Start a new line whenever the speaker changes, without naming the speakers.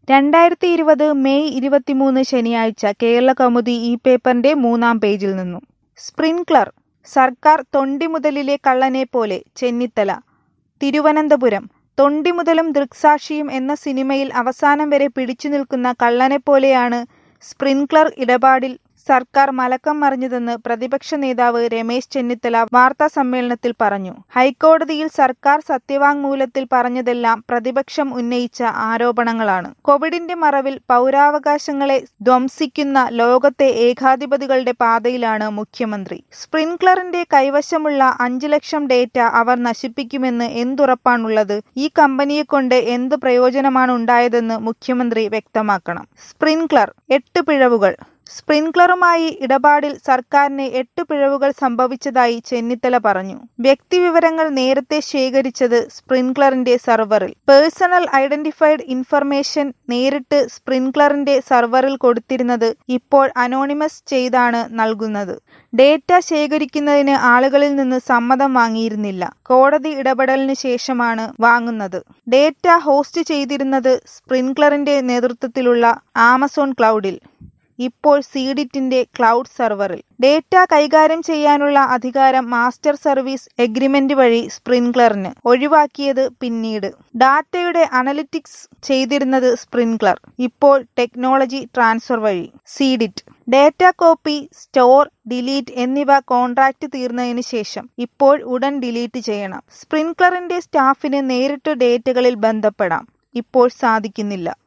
രണ്ടായിരത്തി ഇരുപത് മെയ് ഇരുപത്തിമൂന്ന് ശനിയാഴ്ച കേരളകൗമുദി ഈ പേപ്പറിന്റെ മൂന്നാം പേജിൽ നിന്നും സ്പ്രിൻക്ലർ സർക്കാർ തൊണ്ടിമുതലിലെ കള്ളനെപ്പോലെ ചെന്നിത്തല തിരുവനന്തപുരം തൊണ്ടിമുതലും ദൃക്സാക്ഷിയും എന്ന സിനിമയിൽ അവസാനം വരെ പിടിച്ചുനിൽക്കുന്ന കള്ളനെപ്പോലെയാണ് സ്പ്രിൻക്ലർ ഇടപാടിൽ സർക്കാർ മലക്കം മറിഞ്ഞതെന്ന് പ്രതിപക്ഷ നേതാവ് രമേശ് ചെന്നിത്തല വാർത്താസമ്മേളനത്തിൽ പറഞ്ഞു ഹൈക്കോടതിയിൽ സർക്കാർ സത്യവാങ്മൂലത്തിൽ പറഞ്ഞതെല്ലാം പ്രതിപക്ഷം ഉന്നയിച്ച ആരോപണങ്ങളാണ് കോവിഡിന്റെ മറവിൽ പൗരാവകാശങ്ങളെ ധ്വംസിക്കുന്ന ലോകത്തെ ഏകാധിപതികളുടെ പാതയിലാണ് മുഖ്യമന്ത്രി സ്പ്രിൻക്ലറിന്റെ കൈവശമുള്ള അഞ്ചു ലക്ഷം ഡേറ്റ അവർ നശിപ്പിക്കുമെന്ന് എന്തുറപ്പാണുള്ളത് ഈ കമ്പനിയെക്കൊണ്ട് എന്ത് പ്രയോജനമാണ് ഉണ്ടായതെന്ന് മുഖ്യമന്ത്രി വ്യക്തമാക്കണം സ്പ്രിൻക്ലർ എട്ട് പിഴവുകൾ സ്പ്രിൻക്ലറുമായി ഇടപാടിൽ സർക്കാരിന് എട്ട് പിഴവുകൾ സംഭവിച്ചതായി ചെന്നിത്തല പറഞ്ഞു വ്യക്തിവിവരങ്ങൾ നേരത്തെ ശേഖരിച്ചത് സ്പ്രിൻക്ലറിന്റെ സെർവറിൽ പേഴ്സണൽ ഐഡന്റിഫൈഡ് ഇൻഫർമേഷൻ നേരിട്ട് സ്പ്രിൻക്ലറിന്റെ സെർവറിൽ കൊടുത്തിരുന്നത് ഇപ്പോൾ അനോണിമസ് ചെയ്താണ് നൽകുന്നത് ഡേറ്റ ശേഖരിക്കുന്നതിന് ആളുകളിൽ നിന്ന് സമ്മതം വാങ്ങിയിരുന്നില്ല കോടതി ഇടപെടലിന് ശേഷമാണ് വാങ്ങുന്നത് ഡേറ്റ ഹോസ്റ്റ് ചെയ്തിരുന്നത് സ്പ്രിൻക്ലറിന്റെ നേതൃത്വത്തിലുള്ള ആമസോൺ ക്ലൗഡിൽ ഇപ്പോൾ സീഡിറ്റിന്റെ ക്ലൗഡ് സെർവറിൽ ഡേറ്റ കൈകാര്യം ചെയ്യാനുള്ള അധികാരം മാസ്റ്റർ സർവീസ് എഗ്രിമെന്റ് വഴി സ്പ്രിൻക്ലറിന് ഒഴിവാക്കിയത് പിന്നീട് ഡാറ്റയുടെ അനലിറ്റിക്സ് ചെയ്തിരുന്നത് സ്പ്രിൻക്ലർ ഇപ്പോൾ ടെക്നോളജി ട്രാൻസ്ഫർ വഴി C DIT data copy store delete എന്നിവ കോൺട്രാക്ട് തീർന്നതിന് ശേഷം ഇപ്പോൾ ഉടൻ ഡിലീറ്റ് ചെയ്യണം സ്പ്രിൻക്ലറിന്റെ സ്റ്റാഫിന് നേരിട്ട് ഡേറ്റകളിൽ ബന്ധപ്പെടാം ഇപ്പോൾ സാധിക്കുന്നില്ല